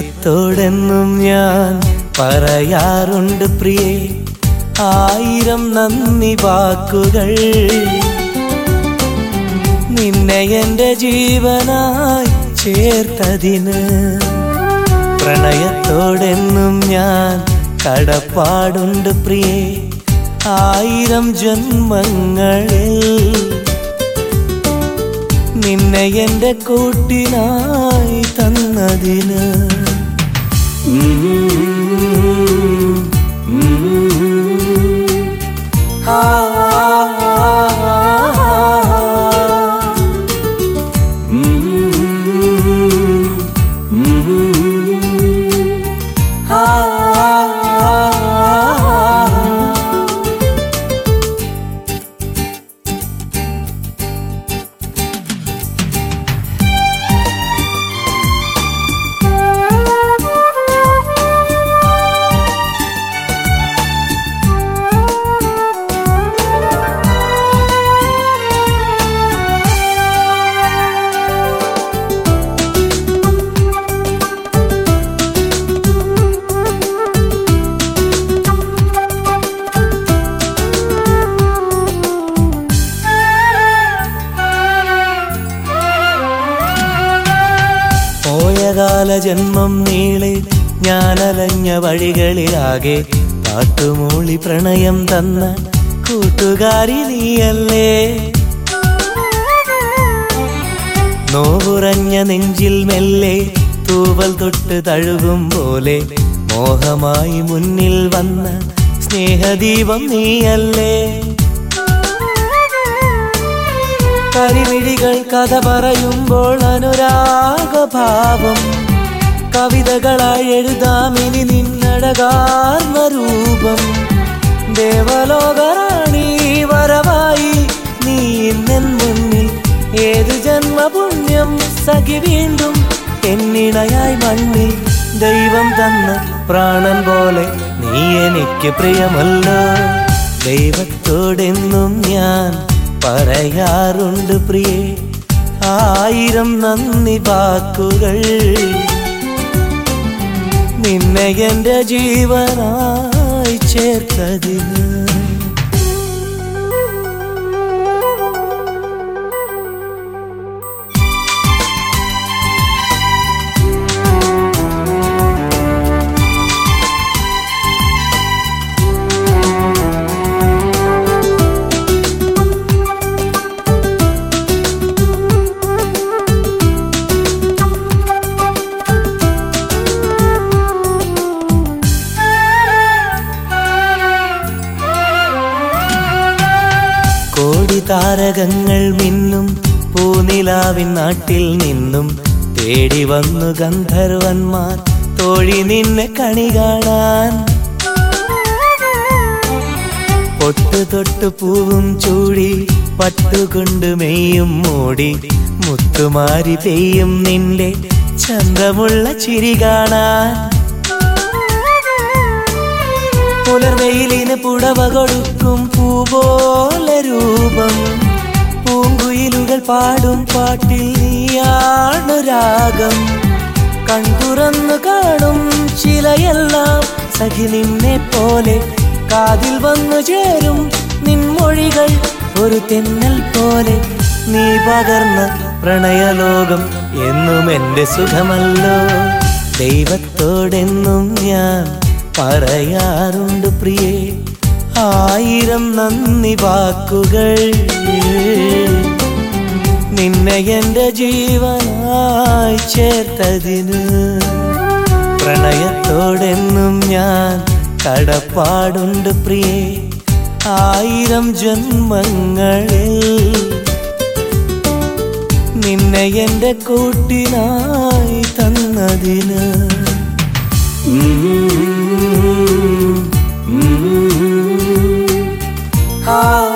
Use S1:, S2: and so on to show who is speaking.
S1: ദൈവത്തോടെന്നും ഞാൻ പറയാറുണ്ട് പ്രിയേ ആയിരം നന്ദി വാക്കുകൾ നിന്നെ എൻ്റെ ജീവനായി ചേർത്തതിന് പ്രണയത്തോടെന്നും ഞാൻ കടപ്പാടുണ്ട് പ്രിയേ ആയിരം ജന്മങ്ങളിൽ നിന്നെ എൻ്റെ കൂട്ടിനായി തന്നതിന് ആ പോയകാല ജന്മം നീളെ ഞാനലഞ്ഞ വഴികളിലാകെ പാട്ടുമൂളി പ്രണയം തന്ന കൂട്ടുകാരി നീയല്ലേ നോവുറഞ്ഞ നെഞ്ചിൽ മെല്ലെ തൂവൽ തൊട്ട് തഴുകും പോലെ മോഹമായി മുന്നിൽ വന്ന സ്നേഹദീപം നീയല്ലേ കരിമിഴികൾ കഥ പറയുമ്പോൾ അനുരാഗഭാവം കവിതകളായി എഴുതാമിനി നിന്നടകാർന്ന രൂപം ദേവലോകറാണി വരവായി നീ ഇന്നെൻ മുന്നിൽ ഏത് ജന്മപുണ്യം സഖി വീണ്ടും എന്നിണയായി മണ്ണിൽ ദൈവം തന്ന പ്രാണൻ പോലെ നീ എനിക്ക് പ്രിയമല്ലോ ദൈവത്തോടെന്നും ഞാൻ പറയാറുണ്ട് പ്രിയേ ആയിരം നന്ദി വാക്കുകൾ നിന്നെ എൻ്റെ ജീവനായി ചേർത്തതിന് കോടി താരകങ്ങൾ മിന്നും പൂനിലാവിൻ നാട്ടിൽ നിന്നും തേടി വന്നു ഗന്ധർവന്മാർ തോഴി നിന്നെ കണി കാണാൻ പൊട്ടു തൊട്ടു പൂവും ചൂടി പട്ടുകൊണ്ട് മെയ്യും മൂടി മുത്തുമാരി പെയ്യും നിന്റെ ചന്ദ്രമുള്ള ചിരി കാണാൻ പുലർവെയിലിന് പുടവ കൊടുക്കും പൂപോലെ രൂപം പൂങ്കുയിലുകൾ പാടും പാട്ടിൽ നീയാണു രാഗം കൺതുറന്നു കാണും ചിലയെല്ലാം സഖി നിന്നെ പോലെ കാതിൽ വന്നു ചേരും നിൻമൊഴികൾ ഒരു തെന്നൽ പോലെ നീ പകർന്ന പ്രണയലോകം എന്നും എൻ്റെ സുഖമല്ലോ ദൈവത്തോടെന്നും ഞാൻ പറയാറുണ്ട് പ്രിയേ ആയിരം നന്ദി വാക്കുകൾ നിന്നെ എൻ്റെ ജീവനായി ചേർത്തതിന് പ്രണയത്തോടെന്നും ഞാൻ കടപ്പാടുണ്ട് പ്രിയേ ആയിരം ജന്മങ്ങളിൽ നിന്നെ എൻ്റെ കൂട്ടിനായി തന്നതിന് ആ